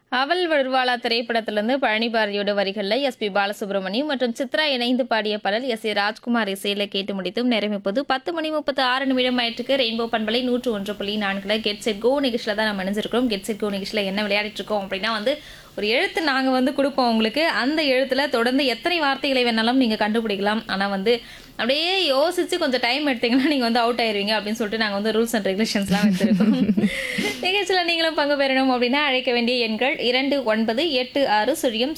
அவள் வருவாளா திரைப்படத்திலிருந்து பழனி பாரதியோட வரிகளில் எஸ்பி பாலசுப்ரமணியம் மற்றும் சித்ரா இணைந்து பாடிய பாடல் எஸ் ஏ ராஜ்குமார் இசையில கேட்டு முடித்தும் நிறைமிப்பது பத்து மணி முப்பத்து ஆறு நிமிடம் ஆயிட்டுக்கு ரெயின்போ பண்பலை நூற்று ஒன்று புள்ளி நான்குல கெட் செட் கோ நிகழ்ச்சியில் தான் நம்ம நினைஞ்சிருக்கோம் கெட் செட் கோ நிகழ்ச்சியில் என்ன விளையாடிட்டு இருக்கோம் அப்படின்னா வந்து ஒரு எழுத்து நாங்கள் வந்து கொடுப்போம் உங்களுக்கு அந்த எழுத்தில் தொடர்ந்து எத்தனை வார்த்தைகளை வேணாலும் நீங்கள் கண்டுபிடிக்கலாம் ஆனால் வந்து அப்படியே யோசிச்சு கொஞ்சம் டைம் எடுத்தீங்கன்னா நீங்கள் வந்து அவுட் ஆயிருவீங்க அப்படின்னு சொல்லிட்டு நாங்கள் வந்து ரூல்ஸ் அண்ட் ரெகுலேஷன்ஸ்லாம் வச்சிருக்கோம் நிகழ்ச்சியில் நீங்களும் பங்கு பெறணும் அப்படின்னா அழைக்க வேண்டிய எண்கள் இரண்டு ஒன்பது எட்டு ஆறு சுழியம்